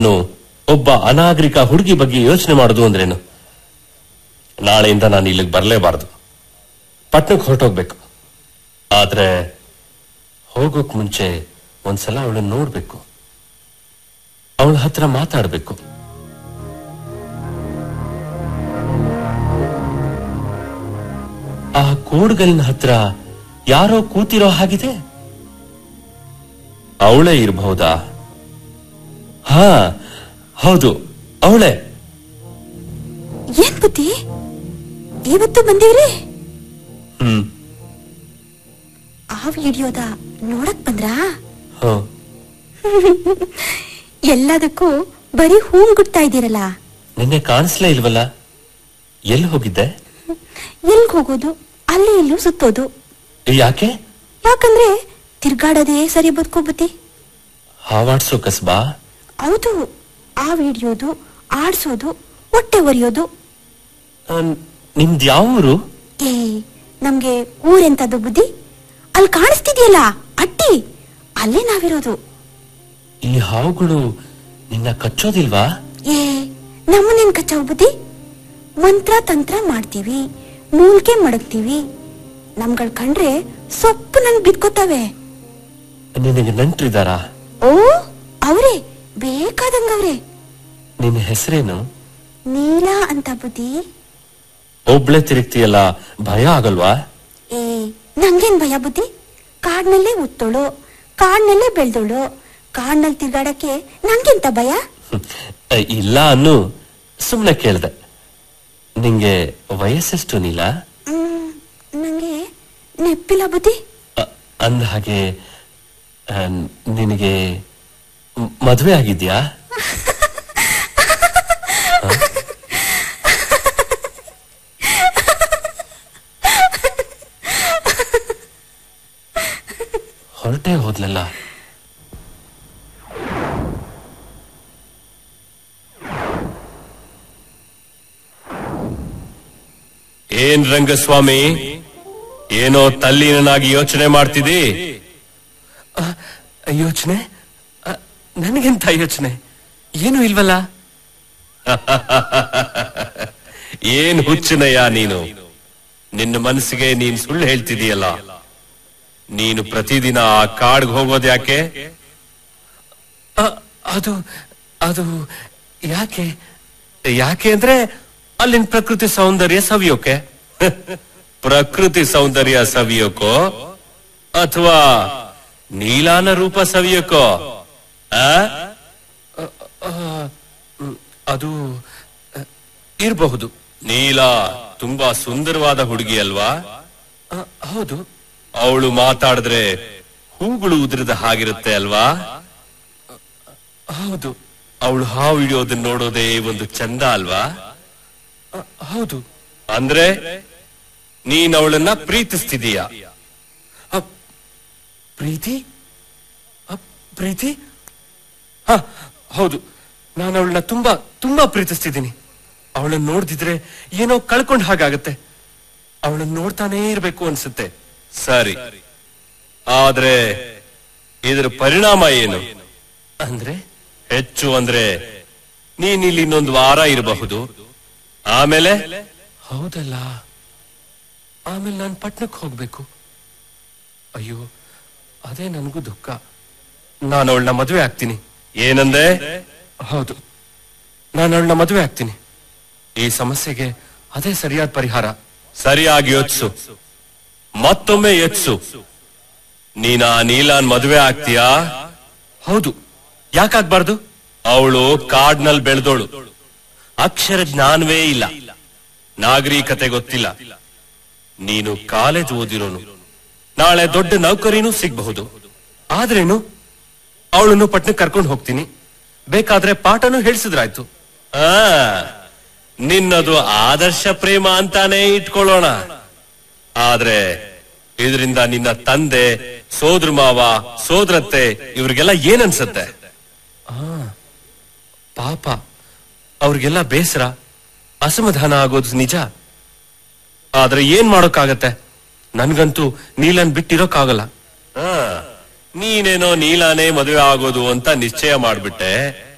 ಇನ್ನು ಒಬ್ಬ ಅನಾಗರಿಕ ಹುಡುಗಿ ಬಗ್ಗೆ ಯೋಚನೆ ಮಾಡೋದು ಅಂದ್ರೇನು ನಾಳೆಯಿಂದ ನಾನು ಇಲ್ಲಿಗೆ ಬರಲೇಬಾರದು ಪಟ್ನಕ್ಕೆ ಹೊರಟೋಗ್ಬೇಕು ಆದ್ರೆ ಹೋಗೋಕ್ ಮುಂಚೆ ಒಂದ್ಸಲ ಅವಳನ್ನ ನೋಡ್ಬೇಕು ಅವಳ ಹತ್ರ ಮಾತಾಡ್ಬೇಕು ಆ ಕೋಡ್ಗಲಿನ ಹತ್ರ ಯಾರೋ ಕೂತಿರೋ ಹಾಗಿದೆ ಅವಳೇ ಇರಬಹುದಾ ಹಾ ಹೌದು ಅವಳೇ ಏನ್ ಬುದ್ಧಿ ಇವತ್ತು ಬಂದಿವ್ರಿ ಹ್ಮ್ ಆ ವಿಡಿಯೋದ ನೋಡಕ್ ಬಂದ್ರಾ ಹ್ಮ್ ಎಲ್ಲದಕ್ಕೂ ಬರೀ ಹೂಮ್ ಗುಡ್ತಾ ಇದ್ದೀರಲ್ಲ ನಿನ್ನೆ ಕಾಣಿಸ್ಲೇ ಇಲ್ವಲ್ಲ ಎಲ್ಲಿ ಹೋಗಿದ್ದೆ ಎಲ್ಗ್ ಹೋಗೋದು ಅಲ್ಲಿ ಇಲ್ಲೂ ಸುತ್ತೋದು ಯಾಕೆ ಯಾಕಂದ್ರೆ ತಿರ್ಗಾಡೋದೇ ಸರಿ ಬದುಕೋ ಬುದ್ಧಿ ಹಾವಾಡ್ಸೋ ಕಸ್ಬಾ ಹೌದು ಆ ವಿಡಿಯೋದು ಆಡ್ಸೋದು ಹೊಟ್ಟೆ ಒರೆಯೋದು ಆ, ನಿಮ್ದ್ ಯಾವ ಊರು ಏ ನಮ್ಗೆ ಊರೆಂತದ್ದು ಬುದ್ಧಿ ಅಲ್ಲಿ ಕಾಣಿಸ್ತಿದ್ಯಲ್ಲ ಅಟ್ಟಿ ಅಲ್ಲೇ ನಾವಿರೋದು ಈ ಹಾವುಗಳು ನಿನ್ನ ಕಚ್ಚೋದಿಲ್ವಾ ಏ ನಮ್ಮನೇನ್ ಕಚ್ಚಾವ್ ಬುದ್ಧಿ ಮಂತ್ರ ತಂತ್ರ ಮಾಡ್ತೀವಿ ಮೂಲ್ಕೆ ಮಡಗ್ತೀವಿ ನಮ್ಗಳ್ ಕಂಡ್ರೆ ಸೊಪ್ಪು ನಂಗ್ ಬಿದ್ಕೋತಾವೆ ನಿನಗೆ ನಂಟ್ರಿದಾರಾ ಓ ಅವ್ರೆ ಬೇಕಾದಂಗವ್ರೆ ನಿನ್ನ ಹೆಸರೇನು ನೀಲ ಅಂತ ಬುದ್ಧಿ ಒಬ್ಳೆ ತಿರುಗ್ತೀಯಲ್ಲ ಭಯ ಆಗಲ್ವಾ ಏ ನಂಗೇನ್ ಭಯ ಬುದ್ಧಿ ಕಾಡ್ನಲ್ಲೇ ಉತ್ತೋಳು ಕಾಡ್ನಲ್ಲೇ ಬೆಳ್ದೋಳು ಕಾಡ್ನಲ್ಲಿ ತಿರ್ಗಾಡಕ್ಕೆ ನಂಗೆಂತ ಭಯ ಹ್ಮ್. ಆ, ಇಲ್ಲ ಅನ್ನು ಸುಮ್ನೆ ಕೇಳ್ದೆ ನಿಂಗೆ ವಯಸ್ಸೆಷ್ಟು ನೀಲ ಹ್ಮ್ ನಂಗೆ ನೆಪ್ಪಿಲ್ಲ ಬುದ್ಧಿ ಅ, ಅಂದ ಹಾಗೆ ಆ, ನಿನಗೆ ಮ್- ಮದ್ವೆ ಆಗಿದ್ಯಾ ಹೊರಟೆ ಹೋದ್ಲಲ್ಲ ಏನ್ ರಂಗಸ್ವಾಮಿ ಏನೋ ತಲ್ಲೀನನಾಗಿ ಯೋಚನೆ ಮಾಡ್ತಿದಿ ಯೋಚನೆ ನನಗೆಂತ ಯೋಚನೆ ಏನು ಇಲ್ವಲ್ಲ ಏನ್ ಹುಚ್ಚನಯ್ಯ ನೀನು ನಿನ್ನ ಮನಸ್ಸಿಗೆ ನೀನ್ ಸುಳ್ಳು ಹೇಳ್ತಿದೀಯಲ್ಲ ನೀನು ಪ್ರತಿದಿನ ಆ ಕಾಡ್ಗೆ ಹೋಗೋದ್ ಯಾಕೆ ಅದು ಅದು ಯಾಕೆ ಯಾಕೆ ಅಂದ್ರೆ ಅಲ್ಲಿನ ಪ್ರಕೃತಿ ಸೌಂದರ್ಯ ಸವಿಯೋಕೆ ಪ್ರಕೃತಿ ಸೌಂದರ್ಯ ಸವಿಯೋಕೋ ಅಥವಾ ನೀಲಾನ ರೂಪ ಸವಿಯೋಕೋ ಆ? ಅ, ಆ, ಮ್, ಅದು ಅ, ಇರಬಹುದು ನೀಲ ತುಂಬಾ ಸುಂದರವಾದ ಹುಡುಗಿ ಅಲ್ವಾ ಅ, ಹೌದು ಅವಳು ಮಾತಾಡಿದ್ರೆ ಹೂಗಳು ಉದುರಿದ ಹಾಗಿರುತ್ತೆ ಅಲ್ವಾ ಹೌದು ಅವಳು ಹಾವು ಹಿಡಿಯೋದನ್ನ ನೋಡೋದೇ ಒಂದು ಚಂದ ಅಲ್ವಾ ಅ, ಹೌದು ಅಂದ್ರೆ ನೀನ್ ಅವಳನ್ನ ಪ್ರೀತಿಸ್ತಿದೀಯ ಅ, ಪ್ರೀತಿ ಅ, ಪ್ರೀತಿ ಹ ಹೌದು ನಾನು ಅವಳನ್ನ ತುಂಬಾ ತುಂಬಾ ಪ್ರೀತಿಸ್ತಿದ್ದೀನಿ ಅವಳನ್ನ ನೋಡ್ದಿದ್ರೆ ಏನೋ ಕಳ್ಕೊಂಡ್ ಹಾಗಾಗತ್ತೆ ಅವಳನ್ನ ನೋಡ್ತಾನೇ ಇರ್ಬೇಕು ಅನ್ಸುತ್ತೆ ಸರಿ ಆದ್ರೆ ಇದರ ಪರಿಣಾಮ ಏನು ಅಂದ್ರೆ ಹೆಚ್ಚು ಅಂದ್ರೆ ನೀನ್ ಇಲ್ಲಿ ಇನ್ನೊಂದು ವಾರ ಇರಬಹುದು ಆಮೇಲೆ ಹೌದಲ್ಲ ಆಮೇಲೆ ನಾನು ಪಟ್ನಕ್ಕೆ ಹೋಗ್ಬೇಕು ಅಯ್ಯೋ ಅದೇ ನನಗೂ ದುಃಖ ನಾನು ಅವಳನ್ನ ಮದುವೆ ಆಗ್ತೀನಿ ಏನಂದೆ ಹೌದು ನಾನು ಅವಳನ್ನ ಮದುವೆ ಆಗ್ತೀನಿ ಈ ಸಮಸ್ಯೆಗೆ ಅದೇ ಸರಿಯಾದ ಪರಿಹಾರ ಸರಿಯಾಗಿ ಯೋಚಿಸು ಮತ್ತೊಮ್ಮೆ ಯೋಚಿಸು ನೀನ ನೀಲಾನ್ ಮದುವೆ ಆಗ್ತೀಯಾ ಹೌದು ಯಾಕಾಗ್ಬಾರ್ದು ಅವಳು ಕಾಡ್ನಲ್ಲಿ ಬೆಳೆದೋಳು ಅಕ್ಷರ ಜ್ಞಾನವೇ ಇಲ್ಲ ನಾಗರಿಕತೆ ಗೊತ್ತಿಲ್ಲ ನೀನು ಕಾಲೇಜ್ ಓದಿರೋನು ನಾಳೆ ದೊಡ್ಡ ನೌಕರಿನೂ ಸಿಗಬಹುದು ಆದ್ರೇನು ಅವಳನ್ನು ಪಟ್ನಕ್ಕೆ ಕರ್ಕೊಂಡು ಹೋಗ್ತೀನಿ ಬೇಕಾದ್ರೆ ಪಾಠನೂ ಹೇಳ್ಸಿದ್ರಾಯ್ತು ಆ ನಿನ್ನದು ಆದರ್ಶ ಪ್ರೇಮ ಅಂತಾನೆ ಇಟ್ಕೊಳ್ಳೋಣ ಆದ್ರೆ ಇದರಿಂದ ನಿನ್ನ ತಂದೆ ಸೋದ್ರ ಮಾವ ಸೋದರತ್ತೆ ಇವ್ರಿಗೆಲ್ಲ ಏನ್ ಅನ್ಸತ್ತೆ ಪಾಪ ಅವ್ರಿಗೆಲ್ಲ ಬೇಸರ ಅಸಮಾಧಾನ ಆಗೋದು ನಿಜ ಆದ್ರೆ ಏನ್ ಮಾಡೋಕ್ಕಾಗತ್ತೆ ನನ್ಗಂತೂ ನೀಲನ್ ಬಿಟ್ಟಿರೋಕ್ಕಾಗಲ್ಲ ಆ, ನೀನೇನೋ ನೀಲಾನೇ ಮದುವೆ ಆಗೋದು ಅಂತ ನಿಶ್ಚಯ ಮಾಡ್ಬಿಟ್ಟೆ